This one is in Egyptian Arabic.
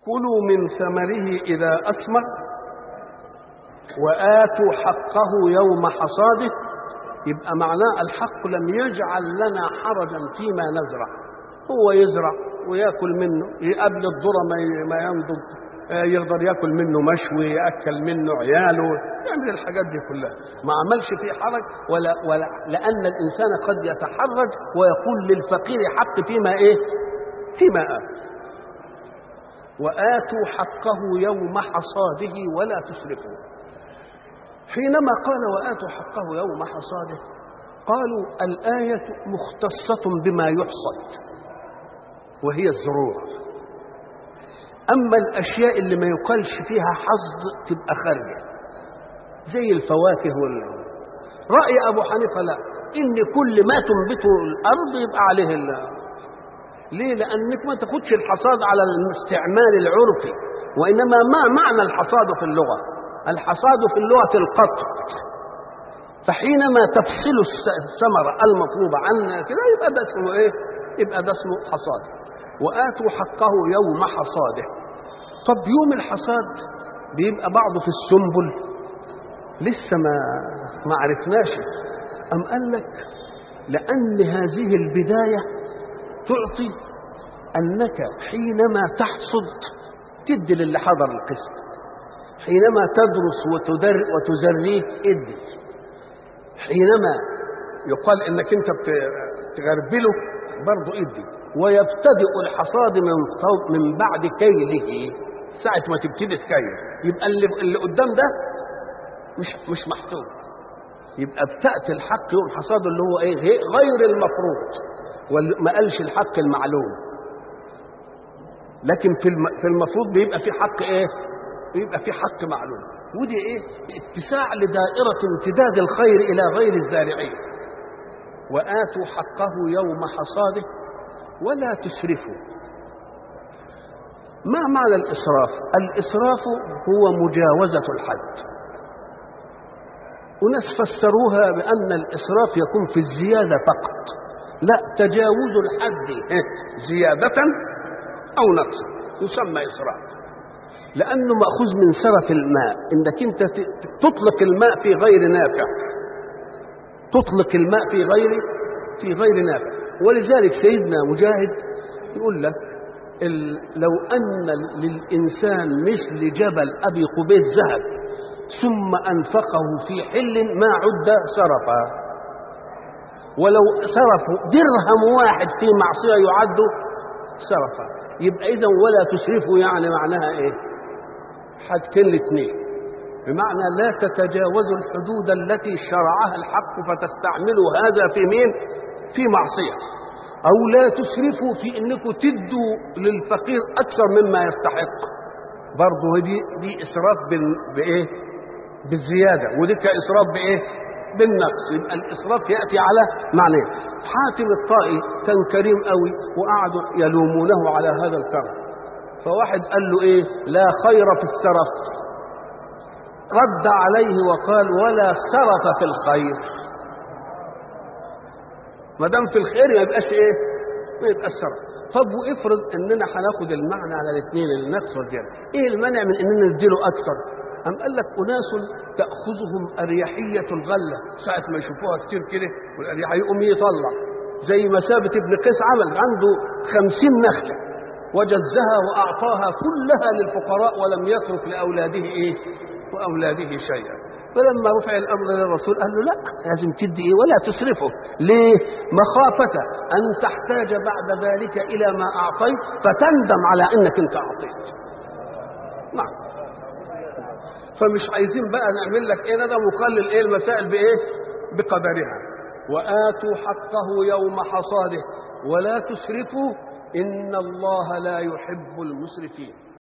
كلوا من ثمره إذا أثمر وآتوا حقه يوم حصاده يبقى معناه الحق لم يجعل لنا حرجا فيما نزرع هو يزرع وياكل منه قبل الذره ما ينضج يقدر ياكل منه مشوي ياكل منه عياله يعمل الحاجات دي كلها ما عملش فيه حرج ولا ولا لان الانسان قد يتحرج ويقول للفقير حق فيما ايه فيما آت وآتوا حقه يوم حصاده ولا تسرفوا حينما قال وآتوا حقه يوم حصاده قالوا الآية مختصة بما يحصد وهي الزروع أما الأشياء اللي ما يقالش فيها حصد تبقى خارجة زي الفواكه وال رأي أبو حنيفة لا إن كل ما تنبته الأرض يبقى عليه الله ليه؟ لأنك ما تاخدش الحصاد على الاستعمال العرفي وإنما ما معنى الحصاد في اللغة؟ الحصاد في اللغة القطع فحينما تفصل الثمرة المطلوبة عن كده يبقى ده اسمه إيه؟ يبقى ده اسمه حصاد وآتوا حقه يوم حصاده طب يوم الحصاد بيبقى بعضه في السنبل لسه ما ما عرفناش أم قال لك لأن هذه البداية تعطي أنك حينما تحصد تدي للي حضر القسم حينما تدرس وتدر وتزريه ادي حينما يقال انك انت تغربله برضه ادي ويبتدئ الحصاد من من بعد كيله ساعة ما تبتدي تكيل يبقى اللي, اللي قدام ده مش مش محسوب يبقى بتأتي الحق يوم حصاده اللي هو ايه غير المفروض وما قالش الحق المعلوم لكن في في المفروض بيبقى في حق ايه بيبقى في حق معلوم ودي ايه اتساع لدائرة امتداد الخير الى غير الزارعين وآتوا حقه يوم حصاده ولا تسرفوا ما معنى الإسراف الإسراف هو مجاوزة الحد وناس فسروها بأن الإسراف يكون في الزيادة فقط لا تجاوز الحد زيادة أو نقصا يسمى إسراف لأنه مأخوذ من سرف الماء إنك أنت تطلق الماء في غير نافع تطلق الماء في غير في غير نافع ولذلك سيدنا مجاهد يقول لك لو أن للإنسان مثل جبل أبي قبيس ذهب ثم أنفقه في حل ما عد سرفا ولو صرفوا درهم واحد في معصية يعد سرفا يبقى إذا ولا تسرفوا يعني معناها إيه حاجتين الاثنين بمعنى لا تتجاوزوا الحدود التي شرعها الحق فتستعملوا هذا في مين في معصية أو لا تسرفوا في أنكم تدوا للفقير أكثر مما يستحق برضه دي دي إسراف بإيه بالزيادة ودي كإسراف بإيه بالنقص يبقى الإسراف يأتي على معنى حاتم الطائي كان كريم قوي وقعدوا يلومونه على هذا الكرم فواحد قال له إيه لا خير في السرف رد عليه وقال ولا سرف في الخير ما دام في الخير ما يبقاش ايه؟ ما يبقاش سرف طب وافرض اننا هناخد المعنى على الاثنين النقص والزياده ايه المانع من اننا نديله اكثر؟ أم قال لك أناس تأخذهم أريحية الغلة ساعة ما يشوفوها كتير كده والأريحية يقوم يطلع زي ما ثابت ابن قيس عمل عنده خمسين نخلة وجزها وأعطاها كلها للفقراء ولم يترك لأولاده إيه وأولاده شيئا فلما رفع الأمر للرسول قال له لا لازم تدي إيه ولا تصرفه ليه مخافة أن تحتاج بعد ذلك إلى ما أعطيت فتندم على أنك أنت أعطيت نعم فمش عايزين بقى نعمل لك ايه ندم وقلل ايه المسائل بايه بقدرها واتوا حقه يوم حصاده ولا تسرفوا ان الله لا يحب المسرفين